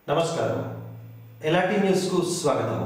నమస్కారం ఎలాంటి న్యూస్కు స్వాగతం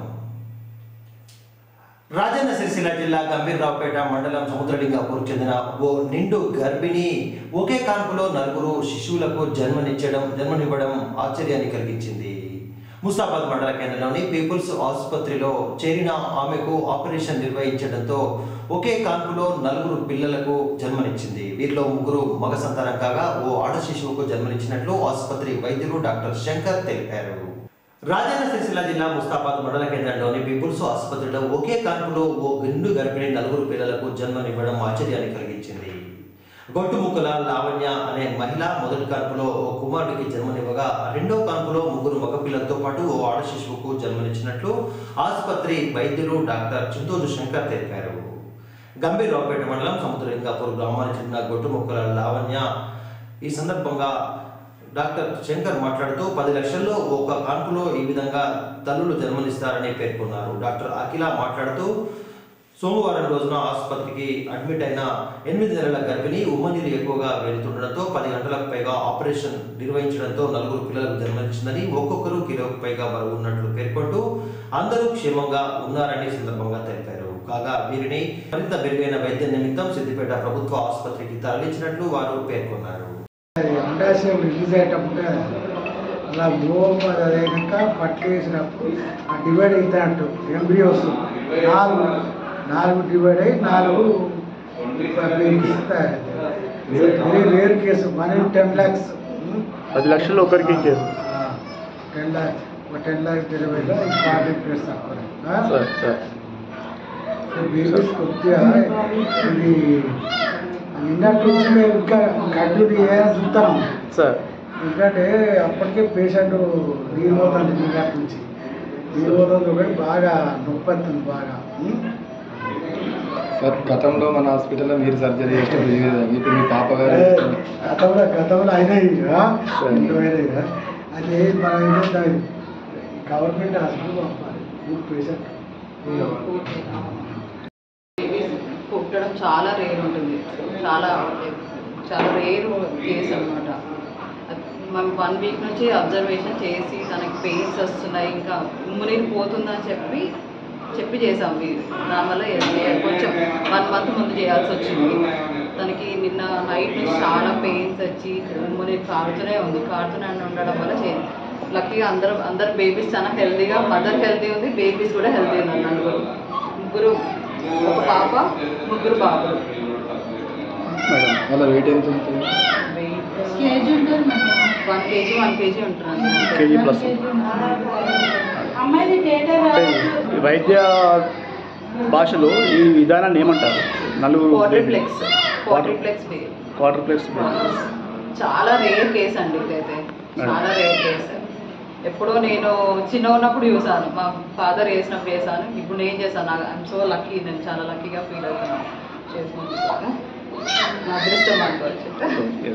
రాజన్న సిరిసిల్ల జిల్లా గంభీర్రావుపేట మండలం సముద్రలింగాపూర్ చెందిన ఓ నిండు గర్భిణి ఒకే కాన్పులో నలుగురు శిశువులకు జన్మనిచ్చడం జన్మనివ్వడం ఆశ్చర్యాన్ని కలిగించింది ముస్తాబాద్ మండల కేంద్రంలోని పీపుల్స్ ఆసుపత్రిలో చేరిన ఆమెకు ఆపరేషన్ నిర్వహించడంతో ఒకే కాన్పులో నలుగురు పిల్లలకు జన్మనిచ్చింది వీరిలో ముగ్గురు మగ సంతానం కాగా ఓ ఆడ శిశువుకు జన్మనిచ్చినట్లు ఆసుపత్రి వైద్యులు డాక్టర్ శంకర్ తెలిపారు రాజన్న సిరిసిల్ల జిల్లా ముస్తాబాద్ మండల కేంద్రంలోని పీపుల్స్ ఆసుపత్రిలో ఒకే కాన్పులో ఓ గుండు గర్భిణి నలుగురు పిల్లలకు జన్మనివ్వడం ఆశ్చర్యాన్ని కలిగించింది గొట్టుముక్కల లావణ్య అనే మహిళ మొదటి కాన్పులో ఓ కుమారుడికి జన్మనివ్వగా రెండో కాన్పులో ముగ్గురు మగపిల్లలతో పాటు ఓ ఆడ శిశువుకు జన్మనిచ్చినట్లు ఆసుపత్రి వైద్యులు డాక్టర్ చింతోజు శంకర్ తెలిపారు గంభీరావుపేట మండలం సముద్రలింగాపూర్ గ్రామానికి చెందిన గొట్టుముక్కల లావణ్య ఈ సందర్భంగా డాక్టర్ శంకర్ మాట్లాడుతూ పది లక్షల్లో ఒక కాన్పులో ఈ విధంగా తల్లులు జన్మనిస్తారని పేర్కొన్నారు డాక్టర్ అఖిల మాట్లాడుతూ సోమవారం రోజున ఆసుపత్రికి అడ్మిట్ అయిన ఎనిమిది నెలల గర్భిణి ఉమ్మనీరు ఎక్కువగా వెళుతుండడంతో పది గంటలకు పైగా ఆపరేషన్ నిర్వహించడంతో నలుగురు పిల్లలకు జన్మనిచ్చిందని ఒక్కొక్కరు కిలోకు పైగా బరువు ఉన్నట్లు పేర్కొంటూ అందరూ క్షేమంగా ఉన్నారని ఈ సందర్భంగా తెలిపారు కాగా వీరిని మరింత మెరుగైన వైద్య నిమిత్తం సిద్దిపేట ప్రభుత్వ ఆసుపత్రికి తరలించినట్లు వారు పేర్కొన్నారు అది అండాశయం రిలీజ్ అయ్యేటప్పుడు అలా మూవ్ అది అయినాక పట్లు వేసినప్పుడు ఆ డివైడ్ అవుతాయంటు ఎంబ్రియోస్ నాలుగు నాలుగు డివైడ్ అయ్యి నాలుగు పెరిగిస్తాయి very rare case money ten lakhs పది లక్షలు ఒకరికి కేసు టెన్ ల్యాక్స్ ఒక టెన్ ల్యాక్స్ డెలివరీలో forty places sir sir babies కొద్దిగా ఇది నిన్నటి నుంచి మేము ఇంకా కంటిన్యూ చేయాలని చూస్తున్నాం సార్ ఎందుకంటే అప్పటికే పేషెంట్ నీరు పోతుంది నిన్నటి నుంచి నీరు పోతుంది ఒకటి బాగా నొప్పి వస్తుంది బాగా ఉం? సార్ గతంలో మన హాస్పిటల్లో మీరు సర్జరీ చేసినప్పుడు ఈ విధంగా ఇప్పుడు మీ పాప గారు ఏ, గతంలో గతంలో అయినాయి కదా సరే. రెండు అయినాయి కదా అది మనం ఏంటంటే గవర్నమెంట్ హాస్పిటల్ పంపాలి పేషెంట్ బేబీస్ పుట్టడం చాలా రేర్ ఉంటుంది చాలా చాలా రేర్ కేసు అనమాట మనం వన్ వీక్ నుంచి అబ్జర్వేషన్ చేసి తనకి పెయిన్స్ వస్తున్నాయి ఇంకా ఉమ్మునీరు పోతుందని చెప్పి చెప్పి చేసాం వీ- దానివల్ల ఏ- కొంచెం వన్ మంత్ ముందు చేయాల్సి వచ్చింది తనకి నిన్న నైట్ నుంచి చాలా పెయిన్స్ వచ్చి ఉమ్మునీరు కారుతూనే ఉంది కారుతూనే ఉండడం వల్ల చే లక్కీగా అందరూ అందరు బేబీస్ చాలా హెల్తీగా మదర్ హెల్తీ ఉంది బేబీస్ కూడా హెల్తీ ఉంది నలుగురు ముగ్గురు ఒక పాప ముగ్గురు బాబులు మేడం వాళ్ళ వెయిట్ ఎంత ఉంటుంది KG one KG one KG ఉంటున్నాను కేజీ ప్లస్ అంటే ఈ వైద్య భాషలో ఈ విధానాన్ని ఏమంటారు నలుగురు క్వార్టర్ప్లెక్స్ క్వార్టర్ప్లెక్స్ క్వార్టర్ ప్లేట్స్ చాలా రేర్ కేసు అండి ఇదైతే చాలా రేర్ కేసు ఎప్పుడో నేను చిన్న ఉన్నప్పుడు చూసాను మా ఫాదర్ వేసినప్పుడు వేసాను ఇప్పుడు నేను చేశాను ఐఎమ్ సో లక్కీ నేను చాలా లక్కీగా ఫీల్ అవుతున్నాను చేసినందుకు నా అదృష్టం అనుకోవచ్చు